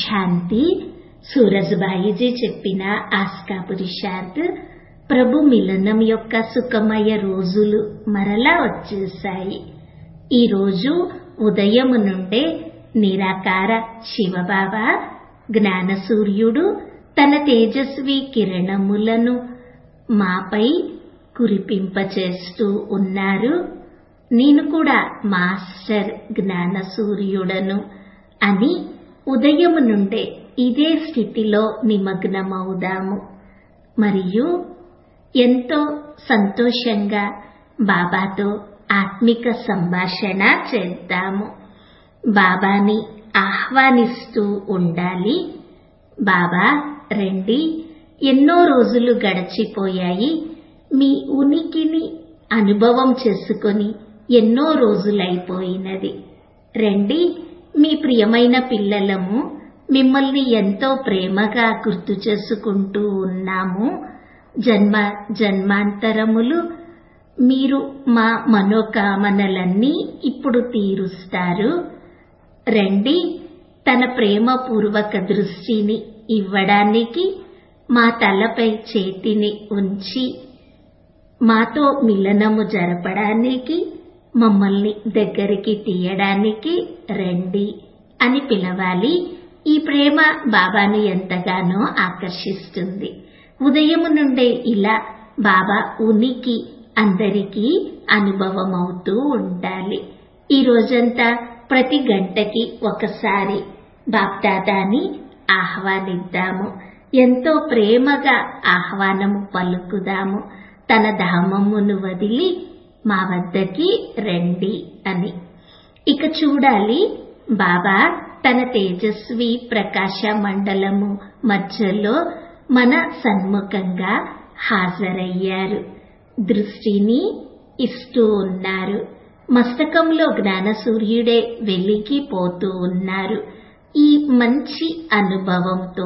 శాంతి సూరజ్బాయిజీ చెప్పిన ఆస్కా పురుషార్థ్ ప్రభు మిలనం యొక్క సుఖమయ రోజులు మరలా వచ్చేశాయి ఈరోజు ఉదయము నుండే నిరాకార శివబాబా జ్ఞాన సూర్యుడు తన తేజస్వి కిరణములను మాపై కురిపింపచేస్తూ ఉన్నారు నేను కూడా మాస్టర్ జ్ఞాన సూర్యుడను అని ఉదయము నుండే ఇదే స్థితిలో నిమగ్నమవుదాము మరియు ఎంతో సంతోషంగా బాబాతో ఆత్మిక సంభాషణ చేద్దాము బాబాని ఆహ్వానిస్తూ ఉండాలి బాబా రండి ఎన్నో రోజులు గడిచిపోయాయి మీ ఉనికిని అనుభవం చేసుకొని ఎన్నో రోజులైపోయినది రండి మీ ప్రియమైన పిల్లలము మిమ్మల్ని ఎంతో ప్రేమగా గుర్తు చేసుకుంటూ ఉన్నాము జన్మ జన్మాంతరములు మీరు మా మనోకామనలన్నీ ఇప్పుడు తీరుస్తారు రండి తన ప్రేమపూర్వక దృష్టిని ఇవ్వడానికి మా తలపై చేతిని ఉంచి మాతో మిలనము జరపడానికి మమ్మల్ని దగ్గరికి తీయడానికి రండి అని పిలవాలి ఈ ప్రేమ బాబాను ఎంతగానో ఆకర్షిస్తుంది ఉదయం నుండే ఇలా బాబా ఉనికి అందరికీ అనుభవమవుతూ ఉండాలి ఈ రోజంతా ప్రతి గంటకి ఒకసారి బాప్దాదాని ఆహ్వానిద్దాము ఎంతో ప్రేమగా ఆహ్వానము పలుకుదాము తన ధామమును వదిలి మా వద్దకి రండి అని ఇక చూడాలి బాబా తన తేజస్వి ప్రకాశ మండలము మధ్యలో మన సన్ముఖంగా హాజరయ్యారు దృష్టిని ఇస్తూ ఉన్నారు మస్తకంలో జ్ఞాన సూర్యుడే వెలిగిపోతూ ఉన్నారు ఈ మంచి అనుభవంతో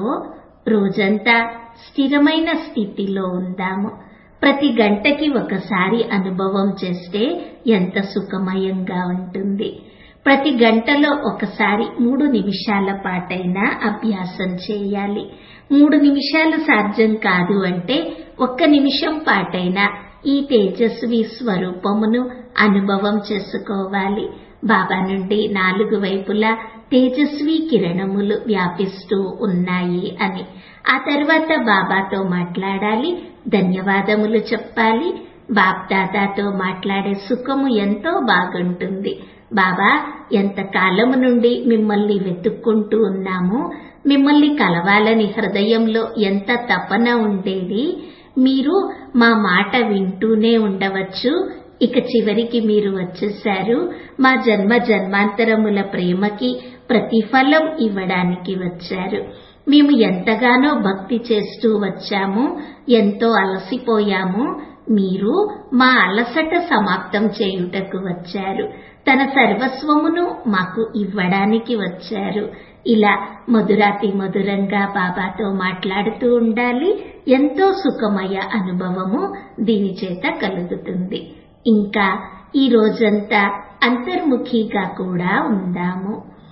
రోజంతా స్థిరమైన స్థితిలో ఉందాము ప్రతి గంటకి ఒకసారి అనుభవం చేస్తే ఎంత సుఖమయంగా ఉంటుంది ప్రతి గంటలో ఒకసారి మూడు నిమిషాల పాటైనా అభ్యాసం చేయాలి మూడు నిమిషాలు సాధ్యం కాదు అంటే ఒక్క నిమిషం పాటైనా ఈ తేజస్వి స్వరూపమును అనుభవం చేసుకోవాలి బాబా నుండి నాలుగు వైపులా తేజస్వి కిరణములు వ్యాపిస్తూ ఉన్నాయి అని ఆ తర్వాత బాబాతో మాట్లాడాలి ధన్యవాదములు చెప్పాలి బాప్దాదాతో మాట్లాడే సుఖము ఎంతో బాగుంటుంది బాబా ఎంత కాలము నుండి మిమ్మల్ని వెతుక్కుంటూ ఉన్నాము మిమ్మల్ని కలవాలని హృదయంలో ఎంత తపన ఉండేది మీరు మా మాట వింటూనే ఉండవచ్చు ఇక చివరికి మీరు వచ్చేశారు మా జన్మ జన్మాంతరముల ప్రేమకి ప్రతిఫలం ఇవ్వడానికి వచ్చారు మేము ఎంతగానో భక్తి చేస్తూ వచ్చాము ఎంతో అలసిపోయాము మీరు మా అలసట సమాప్తం చేయుటకు వచ్చారు తన సర్వస్వమును మాకు ఇవ్వడానికి వచ్చారు ఇలా మధురాతి మధురంగా బాబాతో మాట్లాడుతూ ఉండాలి ఎంతో సుఖమయ అనుభవము దీని చేత కలుగుతుంది ఇంకా ఈ రోజంతా అంతర్ముఖిగా కూడా ఉందాము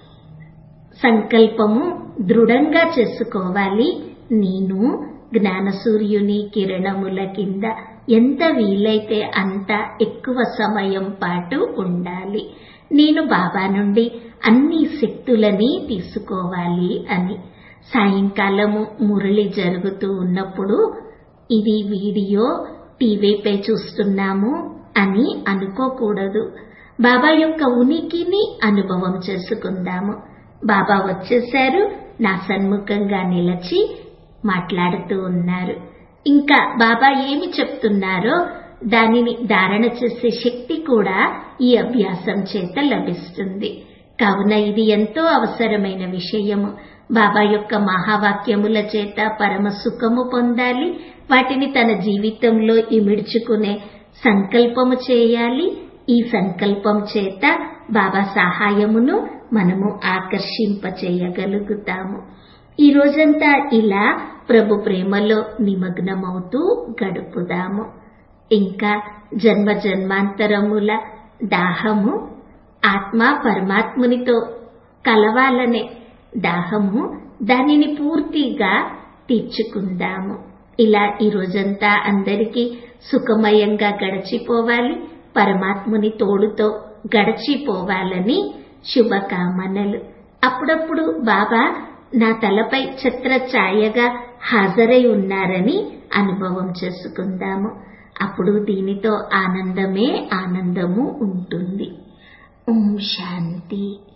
సంకల్పము దృఢంగా చేసుకోవాలి నేను జ్ఞానసూర్యుని కిరణముల కింద ఎంత వీలైతే అంత ఎక్కువ సమయం పాటు ఉండాలి నేను బాబా నుండి అన్ని శక్తులని తీసుకోవాలి అని సాయంకాలము మురళి జరుగుతూ ఉన్నప్పుడు ఇది వీడియో టీవీపై చూస్తున్నాము అని అనుకోకూడదు బాబా యొక్క ఉనికిని అనుభవం చేసుకుందాము బాబా వచ్చేశారు నా సన్ముఖంగా నిలచి మాట్లాడుతూ ఉన్నారు ఇంకా బాబా ఏమి చెప్తున్నారో దానిని ధారణ చేసే శక్తి కూడా ఈ అభ్యాసం చేత లభిస్తుంది కావున ఇది ఎంతో అవసరమైన విషయము బాబా యొక్క మహావాక్యముల చేత పరమ సుఖము పొందాలి వాటిని తన జీవితంలో ఇమిడ్చుకునే సంకల్పము చేయాలి ఈ సంకల్పం చేత బాబా సహాయమును మనము ఆకర్షింపచేయగలుగుతాము ఈ రోజంతా ఇలా ప్రభు ప్రేమలో నిమగ్నమవుతూ గడుపుదాము ఇంకా జన్మ జన్మాంతరముల దాహము ఆత్మ పరమాత్మునితో కలవాలనే దాహము దానిని పూర్తిగా తీర్చుకుందాము ఇలా ఈ రోజంతా అందరికీ సుఖమయంగా గడిచిపోవాలి పరమాత్ముని తోడుతో గడిచిపోవాలని శుభకామనలు అప్పుడప్పుడు బాబా నా తలపై ఛత్ర ఛాయగా హాజరై ఉన్నారని అనుభవం చేసుకుందాము అప్పుడు దీనితో ఆనందమే ఆనందము ఉంటుంది ఓం శాంతి